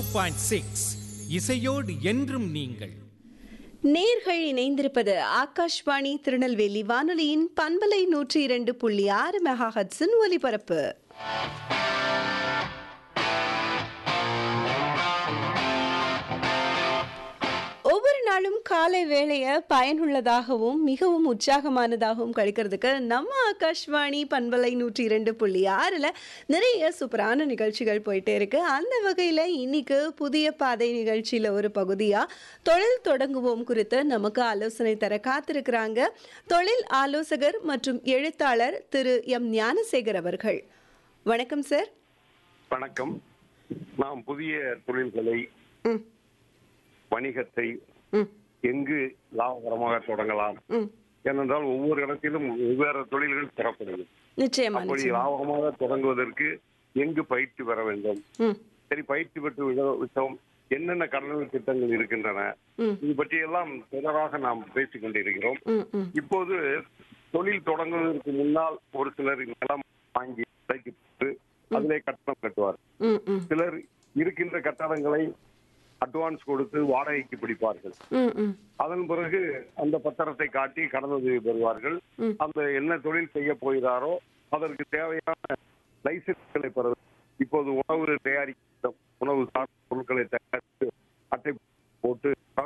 Point six இசையோடு என்றும் நீங்கள் நேர்கள் இணைந்திருப்பது ஆகாஷ்வாணி திருநெல்வேலி வானொலியின் பண்பலை நூற்றி இரண்டு புள்ளி ஆறு மெகா ஹட்ஸின் ஒலிபரப்பு ஒவ்வொரு நாளும் காலை வேளையை பயனுள்ளதாகவும் மிகவும் உற்சாகமானதாகவும் கழிக்கிறதுக்கு நம்ம ஆகாஷ்வாணி பண்பலை நூற்றி இரண்டு புள்ளி ஆறில் நிறைய சூப்பரான நிகழ்ச்சிகள் போயிட்டே இருக்கு அந்த வகையில் இன்னைக்கு புதிய பாதை நிகழ்ச்சியில் ஒரு பகுதியாக தொழில் தொடங்குவோம் குறித்து நமக்கு ஆலோசனை தர காத்திருக்கிறாங்க தொழில் ஆலோசகர் மற்றும் எழுத்தாளர் திரு எம் ஞானசேகர் அவர்கள் வணக்கம் சார் வணக்கம் நாம் புதிய தொழில்களை ம் வணிகத்தை ம் எங்கு லாபகரமாக தொடங்கலாம் ம் ஏனென்றால் ஒவ்வொரு இடத்திலும் வெவ்வேறு தொழில்கள் பெறப்படுது நிச்சயமா அப்படி நிச்சயமா லாபகமாக தொடங்குவதற்கு எங்கு பயிற்சி பெற வேண்டும் ம் சரி பயிற்சி பெற்று விட- விட்டோம் என்னென்ன கடனுதவி திட்டங்கள் இருக்கின்றன ம் இது பற்றியெல்லாம் தொடராக நாம் பேசிக் கொண்டிருக்கிறோம் ம் ம் இப்போது தொழில் தொடங்குவதற்கு முன்னால் ஒரு சிலர் நிலம் வாங்கி விலைக்கு பெற்று அதிலே கட்டணம் கட்டுவார் ம் ம் சிலர் இருக்கின்ற கட்டடங்களை அட்வான்ஸ் கொடுத்து வாடகைக்கு பிடிப்பார்கள் ம் ம் அதன் பிறகு அந்த பத்திரத்தை காட்டி கடனுதவி பெறுவார்கள் ம். அந்த என்ன தொழில் செய்ய போகிறாரோ அதற்கு தேவையான லைசன்ஸ்களை பெறுவது இப்போது உணவு தயாரிக்க உணவு சார்ந்த பொருட்களை தயாரித்து அட்டை போட்டு